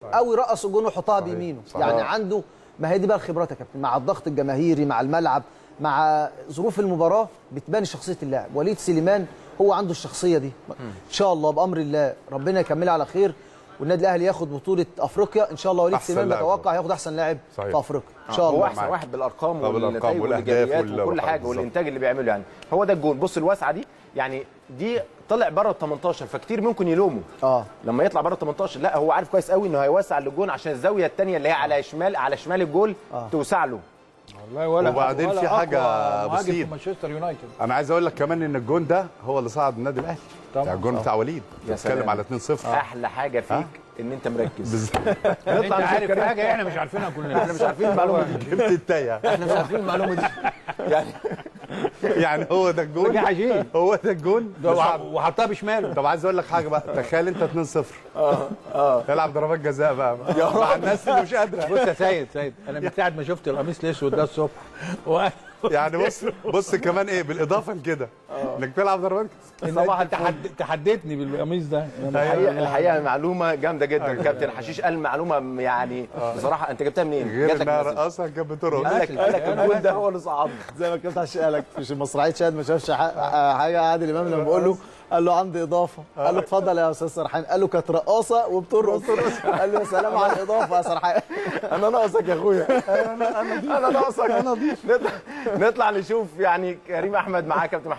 او يرقص الجون ويحطها بيمينه صحيح. يعني عنده ما هي دي بقى الخبرات يا كابتن مع الضغط الجماهيري مع الملعب مع ظروف المباراه بتبان شخصيه اللاعب وليد سليمان هو عنده الشخصيه دي ان شاء الله بامر الله ربنا يكملها على خير والنادي الاهلي ياخد بطوله افريقيا ان شاء الله وليد أحسن سليمان لاعب. بيتوقع هياخد احسن لاعب صحيح. في افريقيا ان شاء هو الله احسن معاك. واحد بالارقام طب والنتائج بالأرقام والأهداف والايجابيات وال- وكل والحاجات حاجه بالظبط. والانتاج اللي بيعمله يعني هو ده الجول بص الواسعه دي يعني دي طلع بره ال 18 فكتير ممكن يلوموا اه لما يطلع بره ال 18 لا هو عارف كويس قوي انه هيوسع للجون عشان الزاويه الثانيه اللي هي على شمال على شمال الجول آه. توسع له والله ولا وبعدين ولا في حاجة أقوى مهاجم بسيط. في مانشستر يونايتد انا عايز اقول لك كمان ان الجون ده هو اللي صعد النادي الاهلي طبعاً. بتاع الجون بتاع وليد يا بتتكلم سلام. على 2-0 احلى حاجه فيك ان انت مركز انت نطلع نشوف عارف كريم. حاجه احنا مش عارفينها كلنا احنا مش عارفين المعلومه دي جبت التايه احنا مش عارفين المعلومه دي يعني يعني هو ده الجون رجع عجيب هو ده الجون ده اللي وح- صعد. وحطها بشماله طب عايز اقول لك حاجه بقى تخيل انت 2-0 اه اه العب ضربات جزاء بقى مع الناس اللي مش قادره بص يا سيد سيد انا من ساعه ما شفت القميص الاسود ده الصبح و... يعني بص بص كمان ايه بالاضافه لكده انك تلعب ضربات صباح انت تحد... تحديتني بالقميص ده الحقيقه الحقيقه معلومه جامده جدا كابتن حشيش قال معلومه يعني بصراحه انت جبتها منين؟ غير جات لك انها مسج. رقاصه كانت بترقص قال لك قال لك الجول ده هو اللي صعد زي ما الكابتن عشان قال لك في مسرحيه شاهد ما شافش ح- حاجه عادل امام لما بيقول له قال له عندي اضافه قال له اتفضل يا استاذ سرحان قال له كانت رقاصه وبترقص قال له يا سلام على الاضافه يا سرحان انا ناقصك يا اخويا انا انا ناقصك انا نطلع نطلع نشوف يعني كريم احمد معاه كابتن